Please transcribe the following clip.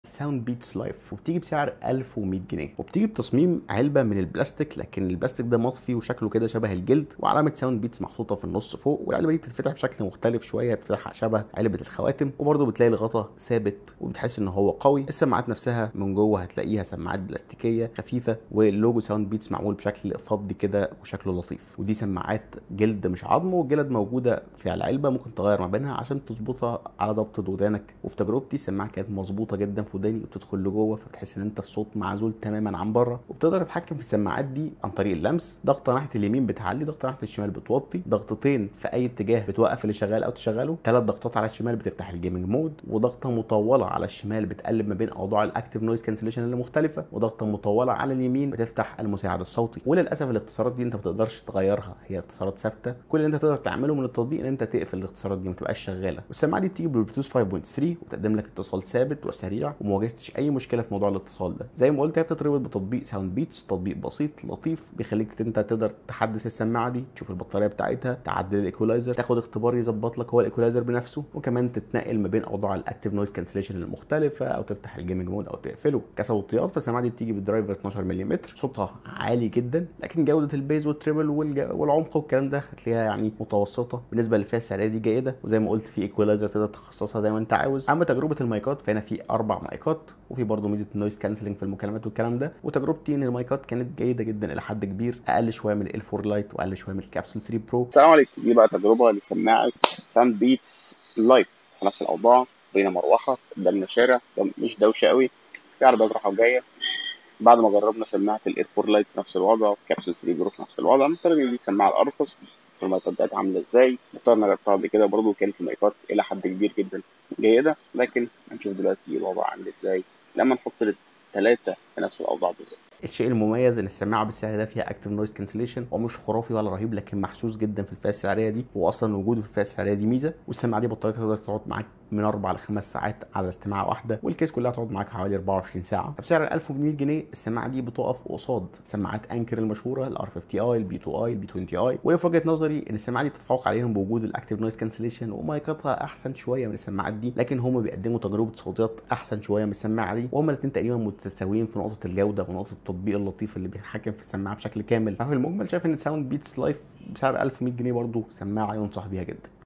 ساوند بيتس لايف وبتيجي بسعر 1100 جنيه وبتيجي بتصميم علبه من البلاستيك لكن البلاستيك ده مطفي وشكله كده شبه الجلد وعلامه ساوند بيتس محطوطه في النص فوق والعلبه دي بتتفتح بشكل مختلف شويه بتفتح شبه علبه الخواتم وبرده بتلاقي الغطا ثابت وبتحس ان هو قوي السماعات نفسها من جوه هتلاقيها سماعات بلاستيكيه خفيفه واللوجو ساوند بيتس معمول بشكل فضي كده وشكله لطيف ودي سماعات جلد مش عظم والجلد موجوده في العلبه ممكن تغير ما بينها عشان تظبطها على ضبط ودانك وفي تجربتي السماعه كانت مظبوطه جدا في وداني وتدخل لجوه فتحس ان انت الصوت معزول تماما عن بره وبتقدر تتحكم في السماعات دي عن طريق اللمس ضغطه ناحيه اليمين بتعلي ضغطه ناحيه الشمال بتوطي ضغطتين في اي اتجاه بتوقف اللي شغال او تشغله ثلاث ضغطات على الشمال بتفتح الجيمنج مود وضغطه مطوله على الشمال بتقلب ما بين اوضاع الاكتيف نويز كانسليشن اللي مختلفه وضغطه مطوله على اليمين بتفتح المساعد الصوتي وللاسف الاختصارات دي انت ما بتقدرش تغيرها هي اختصارات ثابته كل اللي انت تقدر تعمله من التطبيق ان انت تقفل الاختصارات دي ما تبقاش شغاله والسماعه دي بتيجي بلوتوث 5.3 وتقدم لك اتصال ثابت وسريع وما واجهتش اي مشكله في موضوع الاتصال ده زي ما قلت هي بتتربط بتطبيق ساوند بيتس تطبيق بسيط لطيف بيخليك انت تقدر تحدث السماعه دي تشوف البطاريه بتاعتها تعدل الايكولايزر تاخد اختبار يظبط لك هو الايكولايزر بنفسه وكمان تتنقل ما بين اوضاع الاكتيف نويز كانسليشن المختلفه او تفتح الجيمنج مود او تقفله كصوتيات فالسماعه دي بتيجي بدرايفر 12 ملم صوتها عالي جدا لكن جوده البيز والتريبل والج- والعمق والكلام ده هتلاقيها يعني متوسطه بالنسبه للفئه السعريه دي جيده وزي ما قلت في ايكولايزر تقدر تخصصها زي ما انت عاوز اما تجربه المايكات فهنا في اربع مايكات وفي برضه ميزه نويز كانسلنج في المكالمات والكلام ده وتجربتي ان المايكات كانت جيده جدا الى حد كبير اقل شويه من ال 4 لايت واقل شويه من الكابسول 3 برو السلام عليكم دي بقى تجربة لسماعة ساوند بيتس لايف في نفس الأوضاع بين مروحة قدامنا شارع مش دوشة قوي في عربيات رايحة وجاية بعد ما جربنا سماعة الايربور لايت في نفس الوضع كابسول 3 برو في نفس الوضع نفترض ان دي السماعة الأرخص في المايكات بتاعتها عاملة ازاي مختارنا جربتها قبل كده برضه كانت المايكات إلى حد كبير جدا جيدة لكن هنشوف دلوقتي الوضع عامل ازاي لما نحط الثلاثة في نفس الأوضاع بالظبط الشيء المميز ان السماعه بالسعر ده فيها اكتف نويز كانسليشن ومش خرافي ولا رهيب لكن محسوس جدا في الفئه السعريه دي واصلا وجوده في الفئه السعريه دي ميزه والسماعه دي بطاريتها تقدر تقعد معاك من اربع لخمس ساعات على استماعه واحده والكيس كلها تقعد معاك حوالي 24 ساعه بسعر 1100 جنيه السماعه دي بتقف قصاد سماعات انكر المشهوره الار 50 اي البي 2 اي البي 20 اي وفي وجهه نظري ان السماعه دي بتتفوق عليهم بوجود الاكتف نويز كانسليشن ومايكاتها احسن شويه من السماعات دي لكن هم بيقدموا تجربه صوتيات احسن شويه من السماعه دي وهم الاثنين تقريبا متساويين في نقطه الجوده ونقطه التطبيق اللطيف اللي بيتحكم في السماعه بشكل كامل ففي المجمل شايف ان الساوند بيتس لايف بسعر 1100 جنيه برضه سماعه ينصح بيها جدا